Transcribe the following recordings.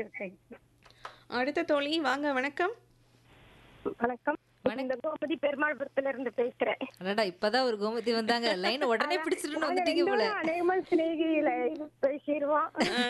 Thank you thank you அடுத்த தோழி வாங்க வணக்கம் வணக்கம் இந்த கோமதி பெருமாள்புரத்துல இருந்து பேசுறேன் அடடா இப்பதான் ஒரு கோமதி வந்தாங்க லைன் உடனே பிடிச்சிட்டு வந்துட்டீங்க போல அநேகமா சிநேகியில பேசிடுவோம்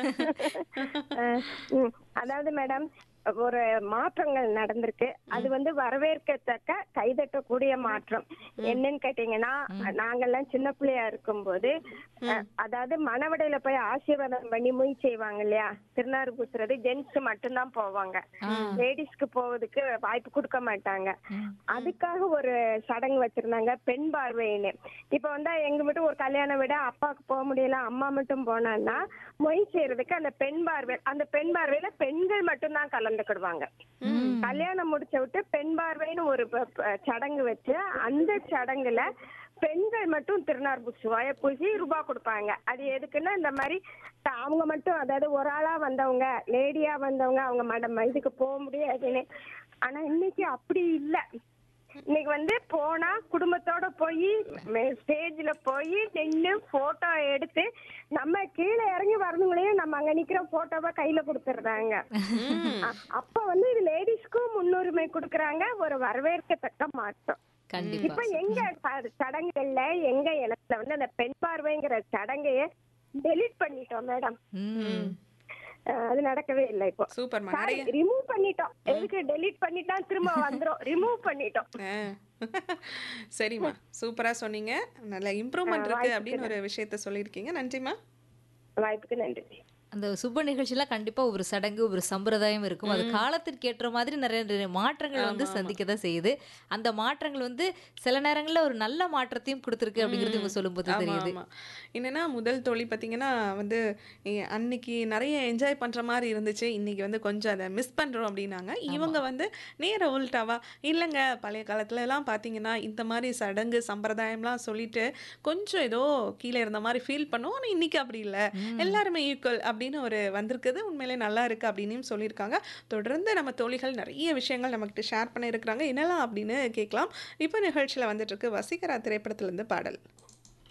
அஹ், ம், அதாவது மேடம் ஒரு மாற்றங்கள் நடந்திருக்கு அது வந்து வரவேற்கத்தக்க கைதட்டக்கூடிய மாற்றம் என்னன்னு கேட்டீங்கன்னா நாங்கெல்லாம் சின்ன பிள்ளையா இருக்கும்போது அஹ், அதாவது மணவடையில போய் ஆசீர்வாதம் பண்ணி மொய் செய்வாங்க இல்லையா திருநாறு பூசுறது ஜென்ஸ் மட்டும்தான் போவாங்க லேடிஸ்க்கு போவதுக்கு வாய்ப்பு கொடுக்க மாட்டாங்க அதுக்காக ஒரு சடங்கு வச்சிருந்தாங்க பெண் பார்வைன்னு இப்ப வந்து எங்க மட்டும் ஒரு கல்யாணம் விட அப்பாவுக்கு போக முடியல அம்மா மட்டும் போனான்னா மொய் செய்யறதுக்கு அந்த பெண் பார்வை அந்த பெண் பார்வையில பெண்கள் மட்டும்தான் கலந்துக்கிடுவாங்க கல்யாணம் முடிச்ச விட்டு பெண் பார்வைன்னு ஒரு ப- ப- சடங்கு வச்சு அந்த சடங்குல பெண்கள் மட்டும் திருநார் பூசுவாய பூசி ரூபாய் கொடுப்பாங்க அது எதுக்குன்னா இந்த மாதிரி த- அவங்க மட்டும் அதாவது ஒரு ஆளா வந்தவங்க லேடியா வந்தவங்க அவங்க மேடம் இதுக்கு போக முடியாதுன்னு ஆனா இன்னைக்கு அப்படி இல்ல இன்னைக்கு வந்து போனா குடும்பத்தோட போய் ஸ்டேஜ்ல போய் நின்னு போட்டோ எடுத்து நம்ம கீழே இறங்கி வரணுங்களையும் நம்ம அங்க நிக்கிற போட்டோவை கையில கொடுத்துடுறாங்க அ- அப்ப வந்து இது லேடிஸ்க்கும் முன்னுரிமை கொடுக்கறாங்க ஒரு வரவேற்கத்தக்க மாற்றம் கண்டிப்பா இப்ப எங்க ச- சடங்குகள்ல எங்க இடத்துல வந்து அந்த பெண் பார்வைங்கிற சடங்கைய டெலீட் பண்ணிட்டோம் மேடம் ம் அது நடக்கவே இல்லை இப்போ சூப்பர்மா நிறைய ரிமூவ் பண்ணிட்டோம் எதுக்கு டெலீட் பண்ணிட்டா திரும்ப வந்துரும் ரிமூவ் பண்ணிட்டோம் ஆ. சரிம்மா சூப்பரா சொன்னீங்க நல்ல இம்ப்ரூவ்மெண்ட் இருக்கு அப்படின்னு ஒரு விஷயத்த சொல்லியிருக்கீங்க நன்றிம்மா வாய்ப்புக்கு நன்றி அந்த சுப நிகழ்ச்சியெல்லாம் கண்டிப்பா ஒரு சடங்கு ஒரு சம்பிரதாயம் இருக்கும் அது காலத்திற்கு ஏற்ற மாதிரி நிறைய நிறைய மாற்றங்கள் வந்து சந்திக்க தான் செய்யுது அந்த மாற்றங்கள் வந்து சில நேரங்கள்ல ஒரு நல்ல மாற்றத்தையும் கொடுத்துருக்கு அப்படிங்கிறது இவங்க சொல்லும்போது ஆமா தெரியுது ஆமா என்னன்னா முதல் தோழி பார்த்தீங்கன்னா வந்து இ- அன்னைக்கு நிறைய என்ஜாய் பண்ற மாதிரி இருந்துச்சு இன்னைக்கு வந்து கொஞ்சம் அதை மிஸ் பண்றோம் அப்படின்னாங்க இவங்க வந்து நேர உல்டாவா இல்லைங்க பழைய காலத்துல எல்லாம் பார்த்தீங்கன்னா இந்த மாதிரி சடங்கு சம்பிரதாயம்லாம் சொல்லிட்டு கொஞ்சம் ஏதோ கீழே இருந்த மாதிரி ஃபீல் பண்ணுவோம் ஆனா இன்னைக்கு அப்படி இல்லை எல்லாருமே ஈக்குவல் அப்படின்னு ஒரு வந்திருக்குது உண்மையிலே நல்லா இருக்கு அப்படின்னு சொல்லியிருக்காங்க தொடர்ந்து நம்ம தோழிகள் நிறைய விஷயங்கள் நம்மகிட்ட ஷேர் பண்ணியிருக்கிறாங்க என்னெல்லாம் அப்படின்னு கேட்கலாம் இப்போ நிகழ்ச்சியில் வந்துட்டு இருக்கு வசீகரா திரைப்படத்துல இருந்து பாடல்